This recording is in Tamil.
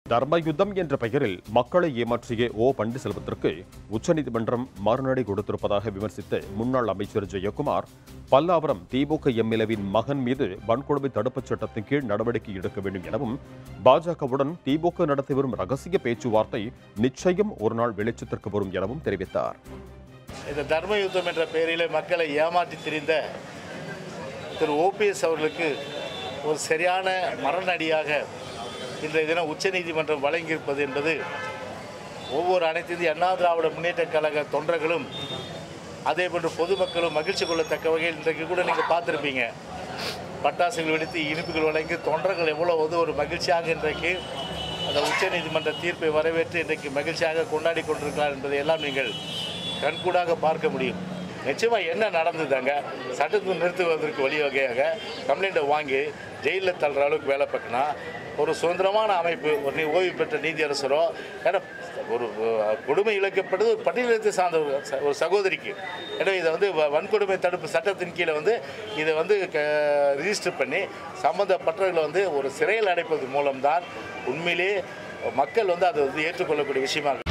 தர்ம யுத்தம் என்ற பெயரில் மக்களை ஏமாற்றிய ஓ பன்னீர்செல்வத்திற்கு உச்சநீதிமன்றம் மறுநடை கொடுத்திருப்பதாக விமர்சித்த முன்னாள் அமைச்சர் ஜெயக்குமார் பல்லாவரம் திமுக எம்எல்ஏவின் மகன் மீது வன்கொடுமை தடுப்புச் சட்டத்தின் கீழ் நடவடிக்கை எடுக்க வேண்டும் எனவும் பாஜகவுடன் திமுக நடத்தி வரும் ரகசிய பேச்சுவார்த்தை நிச்சயம் ஒரு நாள் வெளிச்சத்திற்கு வரும் எனவும் தெரிவித்தார் இந்த தர்ம யுத்தம் என்ற பெயரிலே மக்களை ஏமாற்றி திரிந்த திரு ஓபிஎஸ் அவர்களுக்கு ஒரு சரியான மரணடியாக இன்றைய தினம் உச்சநீதிமன்றம் வழங்கியிருப்பது என்பது ஒவ்வொரு அனைத்து இந்திய அண்ணா திராவிட முன்னேற்ற கழக தொண்டர்களும் அதே போன்று பொதுமக்களும் மகிழ்ச்சி கொள்ளத்தக்க வகையில் இன்றைக்கு கூட நீங்கள் பார்த்துருப்பீங்க பட்டாசுகள் வெடித்து இனிப்புகள் வழங்கி தொண்டர்கள் எவ்வளோ வந்து ஒரு மகிழ்ச்சியாக இன்றைக்கு அந்த உச்சநீதிமன்ற தீர்ப்பை வரவேற்று இன்றைக்கு மகிழ்ச்சியாக கொண்டாடி கொண்டிருக்கிறார் என்பதை எல்லாம் நீங்கள் கண்கூடாக பார்க்க முடியும் நிச்சயமாக என்ன நடந்ததுங்க சட்டத்தை நிறுத்துவதற்கு வழிவகையாக கம்ப்ளைண்ட்டை வாங்கி ஜெயிலில் தள்ளுற அளவுக்கு வேலை பார்க்கனா ஒரு சுதந்திரமான அமைப்பு ஒரு நீ ஓய்வு பெற்ற நீதியரசரோ ஏன்னா ஒரு அஹ், கொடுமை இழைக்கப்பட்டது ஒரு பட்டியலத்தை சார்ந்த ஒரு ச- ஒரு சகோதரிக்கு எனவே இதை வந்து வ- வன்கொடுமை தடுப்பு சட்டத்தின் கீழே வந்து இதை வந்து க ரிஜிஸ்டர் பண்ணி சம்மந்தப்பட்டவர்களை வந்து ஒரு சிறையில் அடைப்பது மூலம்தான் உண்மையிலே மக்கள் வந்து அதை வந்து ஏற்றுக்கொள்ளக்கூடிய விஷயமாக